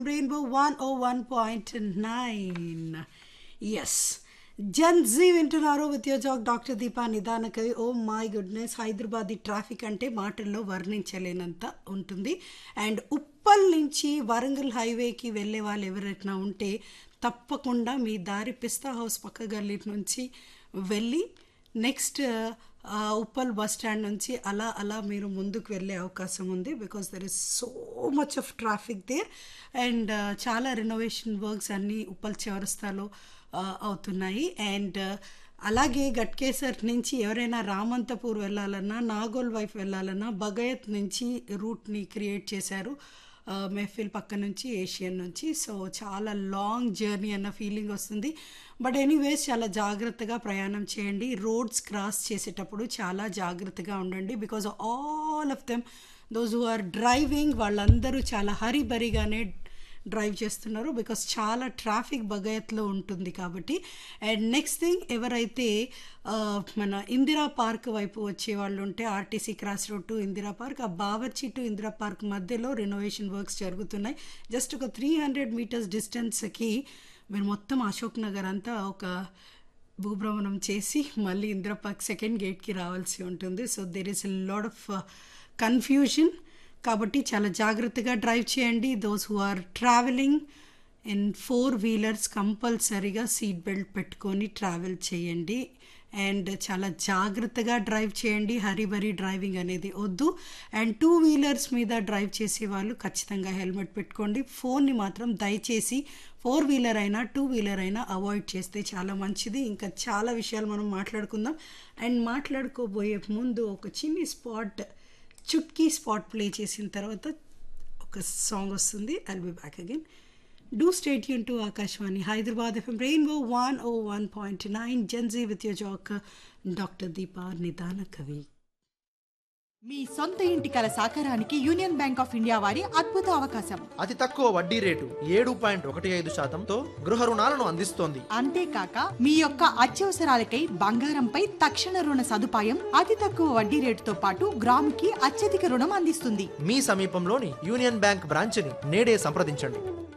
Rainbow 101.9. Yes Gen Z వింటున్నారు with your Jack doctor Deepa Nidanakavi oh my goodness Hyderabad traffic అంటే మాటల్లో వర్ణించలేనంత ఉంటుంది అండ్ ఉప్పల్ నుంచి వరంగల్ హైవేకి వెళ్ళే వాళ్ళు ఎవరైనా ఉంటే తప్పకుండా మీ దారి పిస్తా హౌస్ పక్క గల్లీ నుంచి వెళ్ళి నెక్స్ట్ ఉప్పల్ బస్ స్టాండ్ నుంచి అలా అలా మీరు ముందుకు వెళ్ళే అవకాశం ఉంది because there is so much of traffic there and చాలా రెనోవేషన్ వర్క్స్ అన్నీ ఉప్పల్ చౌరస్తాలో uh, అవుతున్నాయి అండ్ అలాగే గట్కేసర్ నుంచి ఎవరైనా రామంతపూర్ వెళ్ళాలన్నా నాగోల్ వైపు వెళ్ళాలన్నా బగయత్ నుంచి రూట్ని క్రియేట్ చేశారు మెహఫిల్ పక్క నుంచి ఏషియన్ నుంచి సో చాలా లాంగ్ జర్నీ అన్న ఫీలింగ్ వస్తుంది బట్ ఎనీవేస్ చాలా జాగ్రత్తగా ప్రయాణం చేయండి రోడ్స్ క్రాస్ చేసేటప్పుడు చాలా జాగ్రత్తగా ఉండండి because all of them those who are driving వాళ్ళందరూ చాలా హరిబరిగానే డ్రైవ్ చేస్తున్నారు బికాస్ చాలా ట్రాఫిక్ బగాయత్లో ఉంటుంది కాబట్టి అండ్ నెక్స్ట్ థింగ్ ఎవరైతే ఆ, మన ఇందిరా పార్క్ వైపు వచ్చే వాళ్ళు ఉంటే RTC Cross Road to Indira Park ఆ బావర్చి టు ఇందిరా పార్క్ మధ్యలో రెనోవేషన్ వర్క్స్ జరుగుతున్నాయి జస్ట్ ఒక త్రీ హండ్రెడ్ మీటర్స్ డిస్టెన్స్కి మీరు మొత్తం అశోక్ నగర్ అంతా ఒక భూభ్రమణం చేసి మళ్ళీ ఇందిరా పార్క్ సెకండ్ గేట్కి రావాల్సి ఉంటుంది so there is a lot of confusion కాబట్టి చాలా జాగ్రత్తగా డ్రైవ్ చేయండి those who are travelling in four wheelers కంపల్సరీగా సీట్ బెల్ట్ పెట్టుకొని ట్రావెల్ చేయండి అండ్ చాలా జాగ్రత్తగా డ్రైవ్ చేయండి హరిబరి డ్రైవింగ్ అనేది వద్దు అండ్ టూ వీలర్స్ మీద డ్రైవ్ చేసే వాళ్ళు ఖచ్చితంగా హెల్మెట్ పెట్టుకోండి ఫోన్ని మాత్రం దయచేసి ఫోర్ వీలర్ అయినా టూ వీలర్ అయినా అవాయిడ్ చేస్తే చాలా మంచిది ఇంకా చాలా విషయాలు మనం మాట్లాడుకుందాం అండ్ మాట్లాడుకోబోయే ముందు ఒక చిన్ని స్పాట్ చుట్కీ స్పాట్ ప్లే చేసిన తర్వాత ఒక సాంగ్ వస్తుంది I'll be back again do stay యూన్ to Akashvani Hyderabad FM Rainbow one O one point nine Gen Z with your Jack doctor Deepa Nidanakavi మీ సొంత ఇంటి కల సాకారానికి యూనియన్ బ్యాంక్ ఆఫ్ ఇండియా వారి అద్భుత అవకాశం అతి తక్కువ వడ్డీ రేటు ఏడు పాయింట్ ఒకటి ఐదు శాతంతో గృహ రుణాలను అందిస్తోంది అంతేకాక మీ యొక్క అత్యవసరాలకై బంగారంపై తక్షణ రుణ సదుపాయం అతి తక్కువ వడ్డీ రేటుతో పాటు గ్రాముకి అత్యధిక రుణం అందిస్తుంది మీ సమీపంలోని యూనియన్ బ్యాంక్ బ్రాంచ్ని నేడే సంప్రదించండి